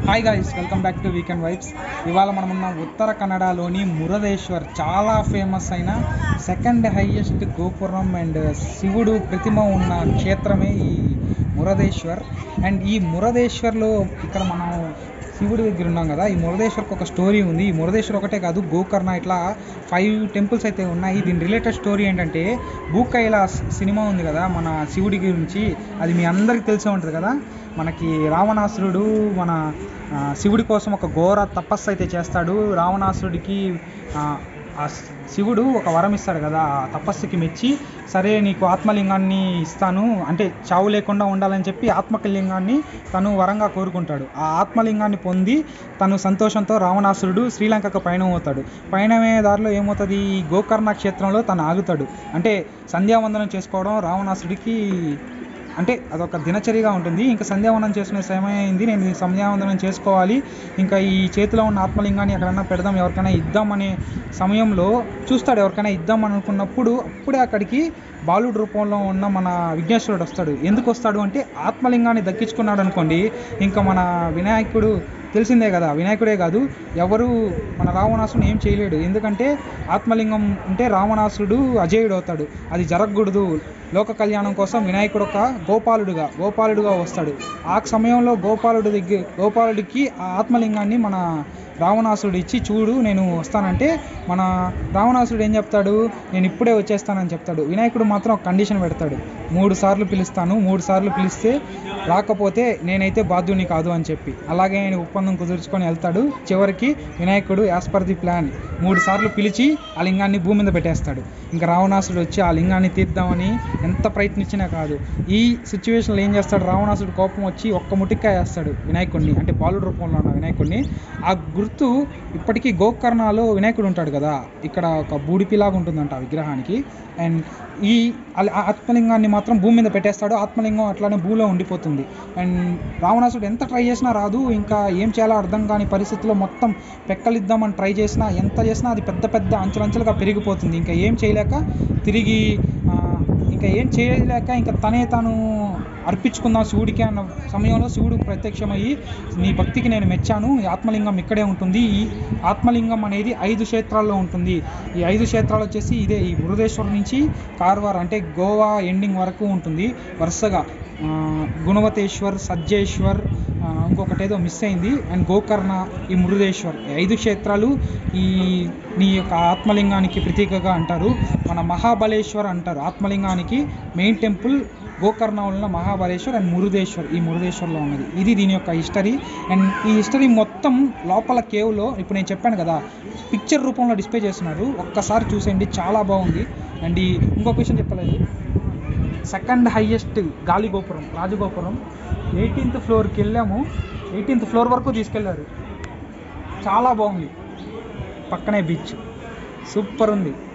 hi guys welcome back to weekend vibes ఇవాళ మనం ఉన్న ఉత్తర కన్నడలోని మురదేశ్వర్ చాలా ఫేమస్ అయిన సెకండ్ హైయెస్ట్ గోపురం అండ్ శివుడు ప్రతిమ ఉన్న క్షేత్రమే ఈ మురదేశ్వర్ అండ్ ఈ మురదేశ్వర్లో ఇక్కడ మనం శివుడి దగ్గర ఉన్నాం కదా ఈ మురదేశ్వర్కి ఒక స్టోరీ ఉంది ఈ మురదేశ్వర్ ఒకటే కాదు గోకర్ణ ఇట్లా ఫైవ్ టెంపుల్స్ అయితే ఉన్నాయి దీని రిలేటెడ్ స్టోరీ ఏంటంటే భూకైలాస్ సినిమా ఉంది కదా మన శివుడి గురించి అది మీ అందరికీ తెలిసే ఉంటుంది కదా మనకి రావణాసురుడు మన ఆ, శివుడి కోసం ఒక ఘోర తపస్సు అయితే చేస్తాడు రావణాసురుడికి ఆ, ఆ శివుడు ఒక వరం ఇస్తాడు కదా ఆ తపస్సుకి మెచ్చి సరే నీకు ఆత్మలింగాన్ని ఇస్తాను అంటే చావు లేకుండా ఉండాలని చెప్పి ఆత్మలింగాన్ని తను వరంగా కోరుకుంటాడు ఆ ఆత్మలింగాన్ని పొంది తను సంతోషంతో రావణాసురుడు శ్రీలంకకు పయనం అవుతాడు పయనమే దారిలో ఏమవుతుంది ఈ గోకర్ణ క్షేత్రంలో తను ఆగుతాడు అంటే సంధ్యావందనం చేసుకోవడం రావణాసుడికి అంటే అదొక దినచర్యగా ఉంటుంది ఇంకా సంధ్యావందనం చేసుకునే సమయం అయింది నేను ఈ సంధ్యావందనం చేసుకోవాలి ఇంకా ఈ చేతిలో ఉన్న ఆత్మలింగాన్ని ఎక్కడన్నా పెడదాం ఎవరికైనా ఇద్దాం అనే సమయంలో చూస్తాడు ఎవరికైనా ఇద్దాం అని అనుకున్నప్పుడు అప్పుడే అక్కడికి బాలుడు రూపంలో ఉన్న మన విఘ్నేశ్వరుడు వస్తాడు ఎందుకు వస్తాడు అంటే ఆత్మలింగాన్ని దక్కించుకున్నాడు అనుకోండి ఇంకా మన వినాయకుడు తెలిసిందే కదా వినాయకుడే కాదు ఎవరు మన రావణాసుని ఏం చేయలేడు ఎందుకంటే ఆత్మలింగం ఉంటే రావణాసుడు అజేయుడు అవుతాడు అది జరగకూడదు లోక కళ్యాణం కోసం వినాయకుడు ఒక గోపాలుడుగా గోపాలుడుగా వస్తాడు ఆ సమయంలో గోపాలుడి దగ్గర గోపాలుడికి ఆ ఆత్మలింగాన్ని మన రావణాసుడు ఇచ్చి చూడు నేను వస్తానంటే మన రావణాసుడు ఏం చెప్తాడు నేను ఇప్పుడే వచ్చేస్తానని చెప్తాడు వినాయకుడు మాత్రం ఒక కండిషన్ పెడతాడు మూడు సార్లు పిలుస్తాను మూడు సార్లు పిలిస్తే రాకపోతే నేనైతే బాధ్యుని కాదు అని చెప్పి అలాగే ఆయన ఒప్పందం కుదుర్చుకొని వెళ్తాడు చివరికి వినాయకుడు యాజ్ పర్ ది ప్లాన్ మూడు సార్లు పిలిచి ఆ లింగాన్ని భూమి మీద పెట్టేస్తాడు ఇంకా రావణాసుడు వచ్చి ఆ లింగాన్ని తీద్దామని ఎంత ప్రయత్నించినా కాదు ఈ సిచ్యువేషన్లో ఏం చేస్తాడు రావణాసుడు కోపం వచ్చి ఒక్క ముటిక్కాయ వేస్తాడు వినాయకుడిని అంటే బాలుడు రూపంలో ఉన్న వినాయకుడిని ఆ గుర్తు ఇప్పటికీ గోకర్ణలో వినాయకుడు ఉంటాడు కదా ఇక్కడ ఒక బూడిపిలాగా ఉంటుందంట ఆ విగ్రహానికి అండ్ ఈ ఆ- ఆ ఆత్మలింగాన్ని మాత్రం భూమి మీద పెట్టేస్తాడు ఆత్మలింగం అట్లానే భూమిలో ఉండిపోతుంది అండ్ రావణాసుడు ఎంత ట్రై చేసినా రాదు ఇంకా ఏం చేయాలో అర్థం కాని పరిస్థితిలో మొత్తం పెక్కలిద్దామని ట్రై చేసినా ఎంత చేసినా అది పెద్ద పెద్ద అంచెలంచెలుగా పెరిగిపోతుంది ఇంకా ఏం చేయలేక తిరిగి ఆ, ఇంకా ఏం చేయలేక ఇంకా తనే తాను అర్పించుకుందాం శివుడికి అన్న సమయంలో శివుడు ప్రత్యక్షమయ్యి నీ భక్తికి నేను మెచ్చాను ఈ ఆత్మలింగం ఇక్కడే ఉంటుంది ఈ ఆత్మలింగం అనేది ఐదు క్షేత్రాల్లో ఉంటుంది ఈ ఐదు క్షేత్రాలు వచ్చేసి ఇదే ఈ బృహదేశ్వరం నుంచి కార్వార్ అంటే గోవా ఎండింగ్ వరకు ఉంటుంది వరుసగా ఆ, గుణవతేశ్వర్ సజ్జేశ్వర్ ఆ, ఇంకొకటి ఏదో మిస్ అయింది అండ్ గోకర్ణ ఈ మురుదేశ్వర్ ఈ ఐదు క్షేత్రాలు ఈ నీ యొక్క ఆత్మలింగానికి ప్రతీకగా అంటారు మన మహాబలేశ్వర్ అంటారు ఆత్మలింగానికి మెయిన్ టెంపుల్ గోకర్ణ ఉన్న మహాబలేశ్వర్ అండ్ మురుదేశ్వర్ ఈ మురుదేశ్వర్లో ఉన్నది ఇది దీని యొక్క హిస్టరీ అండ్ ఈ హిస్టరీ మొత్తం లోపల కేవ్లో ఇప్పుడు నేను చెప్పాను కదా పిక్చర్ రూపంలో డిస్ప్లే చేస్తున్నారు ఒక్కసారి చూసేయండి చాలా బాగుంది అండ్ ఈ ఇంకొక విషయం చెప్పలేదు సెకండ్ హైయెస్ట్ గాలి గోపురం రాజగోపురం ఎయిటీన్త్ ఫ్లోర్కి వెళ్ళాము ఎయిటీన్త్ ఫ్లోర్ వరకు తీసుకెళ్లారు చాలా బాగుంది పక్కనే బీచ్ సూపర్ ఉంది